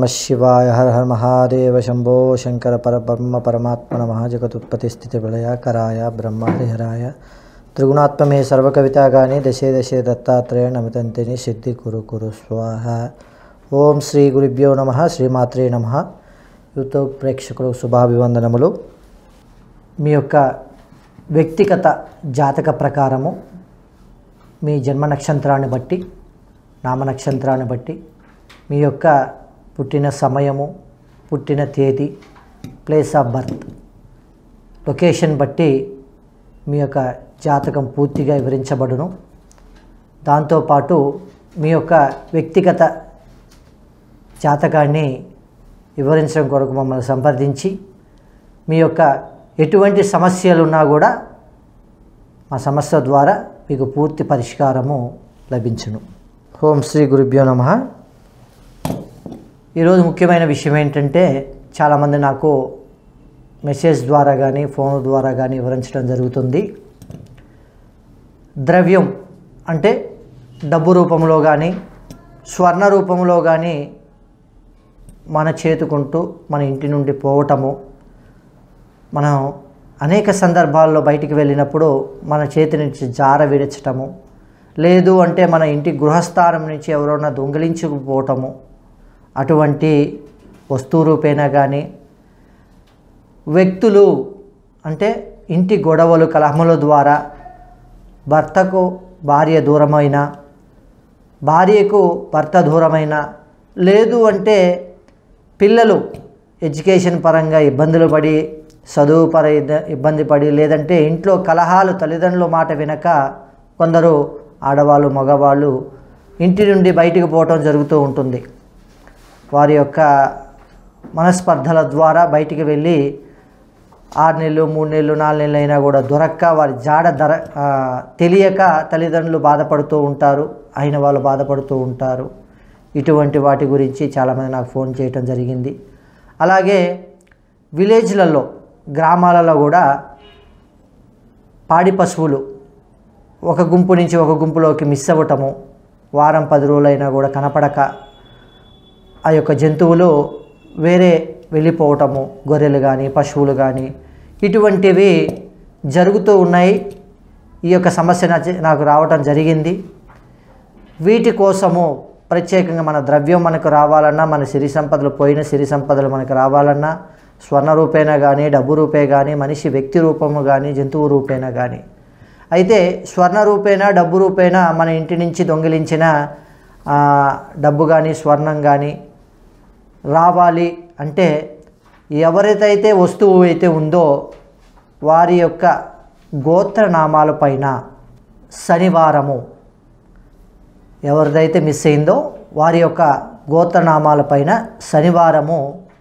శివాయ హర హర మహాదేవ శంభో శంకర పరబ్రహ్మ పరమాత్మ నమ జగతుత్పత్తి స్థితి విలయాకరాయ బ్రహ్మ హరిహరాయ త్రిగుణాత్మమే సర్వకవితాగాని దశే దశే దత్తాత్రేయ నమితంతిని సిద్ధి కురు కురు స్వాహ ఓం శ్రీ గురుభ్యో నమ శ్రీమాత్రే నమ యూట్యూబ్ ప్రేక్షకులు శుభాభివందనములు మీ యొక్క వ్యక్తిగత జాతక ప్రకారము మీ జన్మ నక్షత్రాన్ని బట్టి నామ నక్షత్రాన్ని బట్టి మీ యొక్క పుట్టిన సమయము పుట్టిన తేదీ ప్లేస్ ఆఫ్ బర్త్ లొకేషన్ బట్టి మీ యొక్క జాతకం పూర్తిగా వివరించబడును దాంతోపాటు మీ యొక్క వ్యక్తిగత జాతకాన్ని వివరించడం కొరకు మమ్మల్ని సంప్రదించి మీ యొక్క ఎటువంటి సమస్యలు ఉన్నా కూడా మా సమస్య ద్వారా మీకు పూర్తి పరిష్కారము లభించును ఓం శ్రీ గురుభ్యో నమ ఈరోజు ముఖ్యమైన విషయం ఏంటంటే చాలామంది నాకు మెసేజ్ ద్వారా కానీ ఫోన్ ద్వారా కానీ వివరించడం జరుగుతుంది ద్రవ్యం అంటే డబ్బు రూపంలో కానీ స్వర్ణ రూపంలో కానీ మన చేతుకుంటూ మన ఇంటి నుండి పోవటము మనం అనేక సందర్భాల్లో బయటికి వెళ్ళినప్పుడు మన చేతి నుంచి జార విడచటము లేదు అంటే మన ఇంటి గృహస్థానం నుంచి ఎవరైనా దొంగిలించుకుపోవటము అటువంటి వస్తువు రూపేణా కానీ వ్యక్తులు అంటే ఇంటి గొడవలు కలహముల ద్వారా భర్తకు భార్య దూరమైన భార్యకు భర్త దూరమైన లేదు అంటే పిల్లలు ఎడ్యుకేషన్ పరంగా ఇబ్బందులు పడి చదువు పర ఇబ్బంది పడి లేదంటే ఇంట్లో కలహాలు తల్లిదండ్రుల మాట వినక కొందరు ఆడవాళ్ళు మగవాళ్ళు ఇంటి నుండి బయటికి పోవటం జరుగుతూ ఉంటుంది వారి యొక్క మనస్పర్ధల ద్వారా బయటికి వెళ్ళి ఆరు నెలలు మూడు నెలలు నాలుగు నెలలు అయినా కూడా దొరక్క వారి జాడ ధర ఆ, తెలియక తల్లిదండ్రులు బాధపడుతూ ఉంటారు అయిన వాళ్ళు బాధపడుతూ ఉంటారు ఇటువంటి వాటి గురించి చాలామంది నాకు ఫోన్ చేయటం జరిగింది అలాగే విలేజ్లలో గ్రామాలలో కూడా పాడి పశువులు ఒక గుంపు నుంచి ఒక గుంపులోకి మిస్ అవ్వటము వారం పది రోజులైనా కూడా కనపడక ఆ యొక్క జంతువులు వేరే వెళ్ళిపోవటము గొర్రెలు కానీ పశువులు కానీ ఇటువంటివి జరుగుతూ ఉన్నాయి ఈ యొక్క సమస్య నా- నాకు రావటం జరిగింది వీటి కోసము ప్రత్యేకంగా మన ద్రవ్యం మనకు రావాలన్నా మన సిరి సంపదలు పోయిన సిరి సంపదలు మనకు రావాలన్నా స్వర్ణ రూపేణ కానీ డబ్బు రూపే కానీ మనిషి వ్యక్తి రూపము కానీ జంతువు రూపేణ కానీ అయితే స్వర్ణ రూపేణ డబ్బు రూపేణ మన ఇంటి నుంచి దొంగిలించిన ఆ, డబ్బు కానీ స్వర్ణం కానీ రావాలి అంటే ఎవరైతే వస్తువు అయితే ఉందో వారి యొక్క గోత్రనామాలపైన శనివారము ఎవరిదైతే మిస్ అయిందో వారి యొక్క గోత్రనామాలపైన శనివారము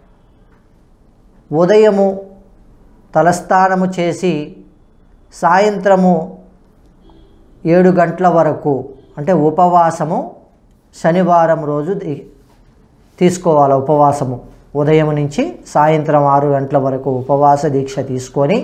ఉదయము తలస్నానము చేసి సాయంత్రము ఏడు గంటల వరకు అంటే ఉపవాసము శనివారం రోజు ది- తీసుకోవాలి ఉపవాసము ఉదయం నుంచి సాయంత్రం ఆరు గంటల వరకు ఉపవాస దీక్ష తీసుకొని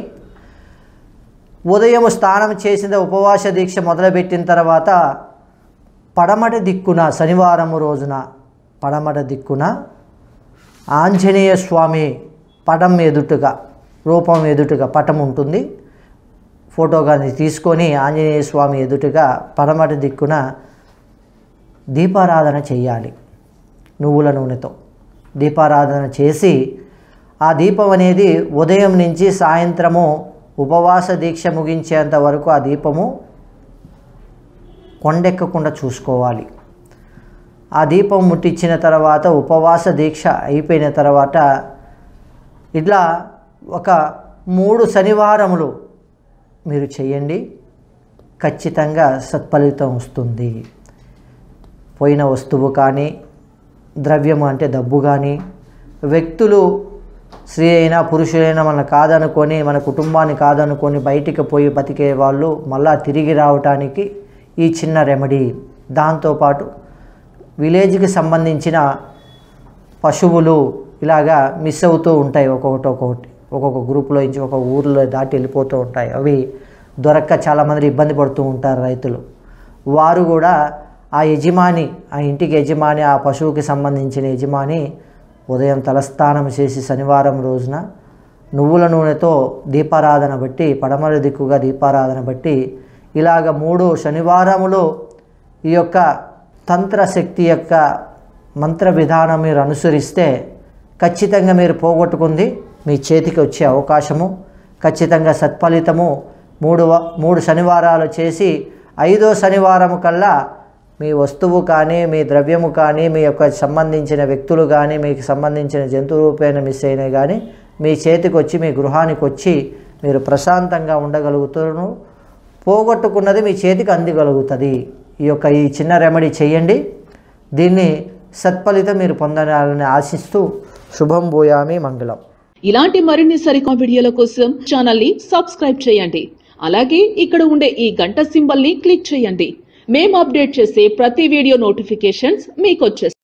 ఉదయం స్నానం చేసిన ఉపవాస దీక్ష మొదలుపెట్టిన తర్వాత పడమటి దిక్కున శనివారం రోజున పడమట దిక్కున ఆంజనేయ స్వామి పటం ఎదుటుగా రూపం ఎదుటుగా పటం ఉంటుంది ఫోటో కానీ తీసుకొని ఆంజనేయ స్వామి ఎదుటుగా పడమటి దిక్కున దీపారాధన చేయాలి నువ్వుల నూనెతో దీపారాధన చేసి ఆ దీపం అనేది ఉదయం నుంచి సాయంత్రము ఉపవాస దీక్ష ముగించేంత వరకు ఆ దీపము కొండెక్కకుండా చూసుకోవాలి ఆ దీపం ముట్టించిన తర్వాత ఉపవాస దీక్ష అయిపోయిన తర్వాత ఇట్లా ఒక మూడు శనివారములు మీరు చేయండి ఖచ్చితంగా సత్ఫలితం వస్తుంది పోయిన వస్తువు కానీ ద్రవ్యము అంటే డబ్బు కానీ వ్యక్తులు స్త్రీ అయినా పురుషులైనా మన కాదనుకొని మన కుటుంబాన్ని కాదనుకొని బయటికి పోయి బతికే వాళ్ళు మళ్ళా తిరిగి రావటానికి ఈ చిన్న రెమెడీ దాంతోపాటు విలేజ్కి సంబంధించిన పశువులు ఇలాగా మిస్ అవుతూ ఉంటాయి ఒక్కొక్కటి ఒక్కొక్కటి ఒక్కొక్క గ్రూప్లో నుంచి ఒక ఊర్లో దాటి వెళ్ళిపోతూ ఉంటాయి అవి దొరక్క చాలామంది ఇబ్బంది పడుతూ ఉంటారు రైతులు వారు కూడా ఆ యజమాని ఆ ఇంటికి యజమాని ఆ పశువుకి సంబంధించిన యజమాని ఉదయం తలస్నానం చేసి శనివారం రోజున నువ్వుల నూనెతో దీపారాధన బట్టి పడమర దిక్కుగా దీపారాధన బట్టి ఇలాగ మూడు శనివారములు ఈ యొక్క తంత్రశక్తి యొక్క మంత్ర విధానం మీరు అనుసరిస్తే ఖచ్చితంగా మీరు పోగొట్టుకుంది మీ చేతికి వచ్చే అవకాశము ఖచ్చితంగా సత్ఫలితము మూడు వ- మూడు శనివారాలు చేసి ఐదో శనివారము కల్లా మీ వస్తువు కానీ మీ ద్రవ్యము కానీ మీ యొక్క సంబంధించిన వ్యక్తులు కానీ మీకు సంబంధించిన జంతు రూపేణ మిస్ అయినాయి కానీ మీ చేతికి వచ్చి మీ గృహానికి వచ్చి మీరు ప్రశాంతంగా ఉండగలుగుతారు పోగొట్టుకున్నది మీ చేతికి అందగలుగుతుంది ఈ యొక్క ఈ చిన్న రెమెడీ చేయండి దీన్ని సత్ఫలితం మీరు పొందాలని ఆశిస్తూ శుభం భూయామి మంగళం ఇలాంటి మరిన్ని సరికొత్త వీడియోల కోసం ఛానల్ ని సబ్స్క్రైబ్ చేయండి అలాగే ఇక్కడ ఉండే ఈ గంట సింబల్ ని క్లిక్ చేయండి మేము అప్డేట్ చేసే ప్రతి వీడియో నోటిఫికేషన్స్ మీకు వచ్చేస్తాయి